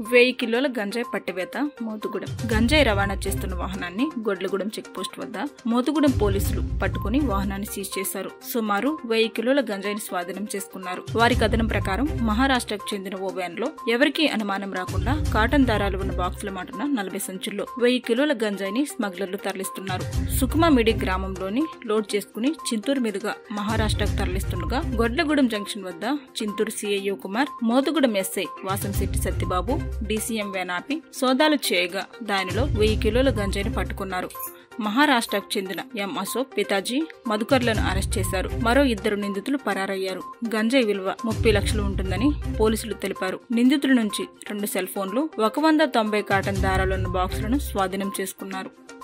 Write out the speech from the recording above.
వెయ్యి కిలోల గంజాయి పట్టివేత మోతుగూడెం గంజాయి రవాణా చేస్తున్న వాహనాన్ని గొడ్లగూడెం చెక్ పోస్ట్ వద్ద మోతుగూడెం పోలీసులు పట్టుకుని వాహనాన్ని సీజ్ చేశారు సుమారు వెయ్యి కిలోల గంజాయిని స్వాధీనం చేసుకున్నారు వారి కథనం ప్రకారం మహారాష్ట్రకు చెందిన ఓ వ్యాన్ లో ఎవరికీ అనుమానం రాకుండా కాటన్ దారాలు ఉన్న బాక్సుల మాటున నలభై సంచుల్లో వెయ్యి కిలోల గంజాయిని స్మగ్లర్లు తరలిస్తున్నారు సుకుమామిడి గ్రామంలోని లోడ్ చేసుకుని చింతూరు మీదుగా మహారాష్ట్రకు తరలిస్తుండగా గొడ్లగూడెం జంక్షన్ వద్ద Chinturu C I O Kumar Motugudem S I Vasamsetti Satyababu D C M van ఆపి సోదాలు చేయగా దానిలో వెయ్యి కిలోల గంజాయిని పట్టుకున్నారు మహారాష్ట్రకు చెందిన ఎం అశోక్ పితాజీ మధుకర్లను అరెస్ట్ చేశారు మరో ఇద్దరు నిందితులు పరారయ్యారు గంజాయి విలువ ముప్పై లక్షలు ఉంటుందని పోలీసులు తెలిపారు నిందితుల నుంచి రెండు సెల్ ఫోన్లు ఒక వంద తొంభై కాటన్ దారాలున్న బాక్సులను స్వాధీనం చేసుకున్నారు